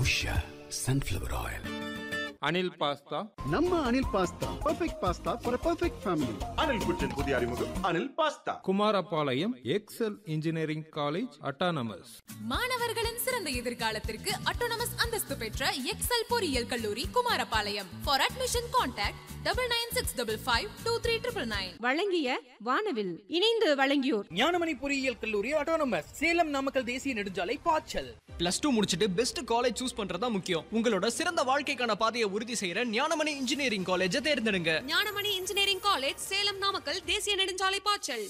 Usha sunflower oil Anil pasta நம்ம Anil pasta perfect pasta for perfect family Anil குற்றின் புதிய அறிமுகம் Anil pasta Kumarapalayam Excel engineering college autonomous மாணவர்களின் சிறந்த எதிர்காலத்திற்கு அட்டோனமஸ் அந்தஸ்து பெற்ற எக்ஸல் பொறியியல் கல்லூரி Kumarapalayam for admission contact double nine six double five two three triple nine வழங்கிய வானவில் இணைந்து வழங்கியோர் ஞானமணி பொறியியல் கல்லூரி ஆட்டோனமஸ் சேலம் நாமக்கல் தேசிய நெடுஞ்சாலை பாய்ச்சல் பிளஸ் டூ முடிச்சுட்டு பெஸ்ட் காலேஜ் சூஸ் பண்றதா முக்கியம் உங்களோட சிறந்த வாழ்க்கைக்கான பாதையை உறுதி செய்யற ஞானமணி இன்ஜினியரிங் காலேஜை தேர்ந்தெடுங்க ஞானமணி இன்ஜினியரிங் காலேஜ் சேலம் நாமக்கல் தேசிய நெடுஞ்சாலை பாய்ச்சல்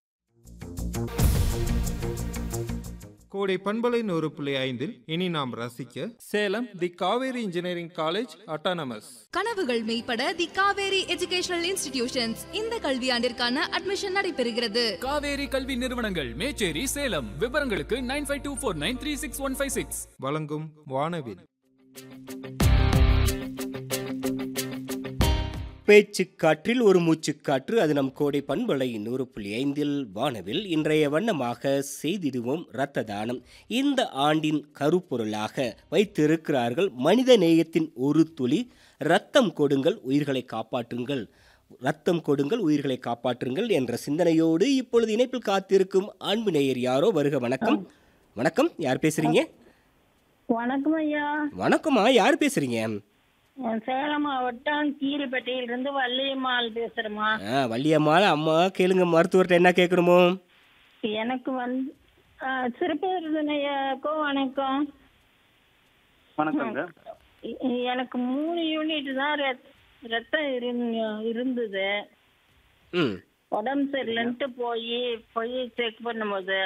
கோடை பண்பலை நூறு புள்ளி ஐந்தில் இனி நாம் ரசிக்க Salem the Kaveri engineering college autonomous கனவுகள் மெய்ப்பட தி காவேரி எஜுகேஷனல் இன்ஸ்டிடியூஷன்ஸ் இந்த கல்வியாண்டிற்கான அட்மிஷன் நடைபெறுகிறது காவேரி கல்வி நிறுவனங்கள் மேச்சேரி சேலம் விவரங்களுக்கு nine five two four nine three six one five six வழங்கும் வானவில் பேச்சுக்காற்றில் ஒரு மூச்சுக்காற்று அது நம் கோடை பண்பலை நூறு புள்ளி ஐந்தில் வானவில் இன்றைய வண்ணமாக செய்திடுவோம் இரத்த தானம் இந்த ஆண்டின் கருப்பொருளாக வைத்திருக்கிறார்கள் மனித நேயத்தின் ஒரு துளி ரத்தம் கொடுங்கள் உயிர்களை காப்பாற்றுங்கள் ரத்தம் கொடுங்கள் உயிர்களை காப்பாற்றுங்கள் என்ற சிந்தனையோடு இப்பொழுது இணைப்பில் காத்திருக்கும் அன்பு நேயர் யாரோ வருக வணக்கம் வணக்கம் யார் பேசுறீங்க வணக்கம் ஐயா வணக்கம்மா யார் பேசுறீங்க சேலம் மாவட்டம் கீரிப்பட்டியிலிருந்து வள்ளியம்மாள் பேசுறேம்மா ஆ வள்ளியம்மாள் அம்மா கேளுங்க மருத்துவர்கிட்ட என்ன கேட்கணுமோ எனக்கு வந்து சிறப்பு விருதுனையாக்கோ வணக்கம் வணக்கங்க இ- எனக்கு மூணு யூனிட் தான் ரத்- ரத்தம் இருந்- இருந்தது ம் உடம்பு சரியில்லைன்ட்டு போய் போய் செக் பண்ணும்போது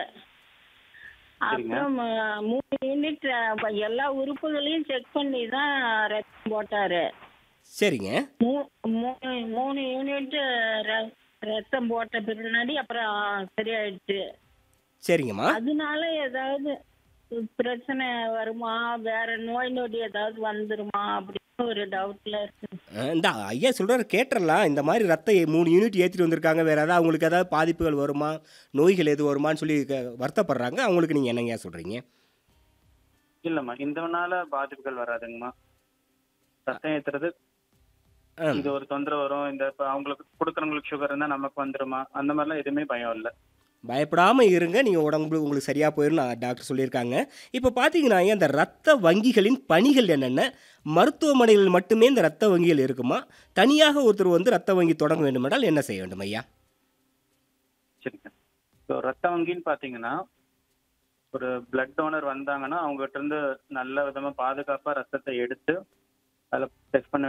அப்புறம் அஹ், மூணு யூனிட் அஹ், எல்லா உறுப்புகளையும் செக் பண்ணி தான் ரத்தம் போட்டாரு சரிங்க மூ- மூணு மூணு யூனிட் ர- ரத்தம் போட்ட பின்னாடி அப்புறம் சரியாயிடுச்சு சரிங்கம்மா அதனால ஏதாவது பிரச்சனை வருமா வேற நோய் நொடி ஏதாவது வந்துருமா அப்படின்னு ஒரு டவுட்ல இருக்கு ஆ, இந்த ஐயா சொல்கிறாரு கேட்டுறலாம் இந்த மாதிரி ரத்தம் மூணு யூனிட் ஏற்றிட்டு வந்திருக்காங்க வேறு ஏதாவது அவங்களுக்கு ஏதாவது பாதிப்புகள் வருமா நோய்கள் எது வருமான்னு சொல்லி க- வருத்தப்படுறாங்க அவங்களுக்கு நீங்கள் என்னங்க சொல்கிறீங்க இல்லம்மா இதனால பாதிப்புகள் வராதுங்கம்மா ரத்தம் ஏத்துறது இது ஒரு தொந்தரவு வரும் இந்த இப்ப அவங்களுக்கு கொடுக்கறவங்களுக்கு சுகர் இருந்தா நமக்கு வந்துருமா அந்த மாதிரிலாம் எதுவுமே பயம் இல்ல பயப்படாமல் இருங்க நீங்கள் உடம்பு உங்களுக்கு சரியாக போயிடும் நான் டாக்டர் சொல்லியிருக்காங்க இப்போ பார்த்தீங்கன்னா ஐயா இந்த ரத்த வங்கிகளின் பணிகள் என்னென்ன மருத்துவமனைகளில் மட்டுமே இந்த ரத்த வங்கிகள் இருக்குமா தனியாக ஒருத்தர் வந்து ரத்த வங்கி தொடங்க வேண்டுமென்றால் என்ன செய்ய வேண்டும் ஐயா சரிங்க ஸோ ரத்த வங்கின்னு பாத்தீங்கன்னா ஒரு பிளட் டோனர் வந்தாங்கன்னா அவங்ககிட்ட இருந்து நல்ல விதமா பாதுகாப்பா ரத்தத்தை எடுத்து அதுல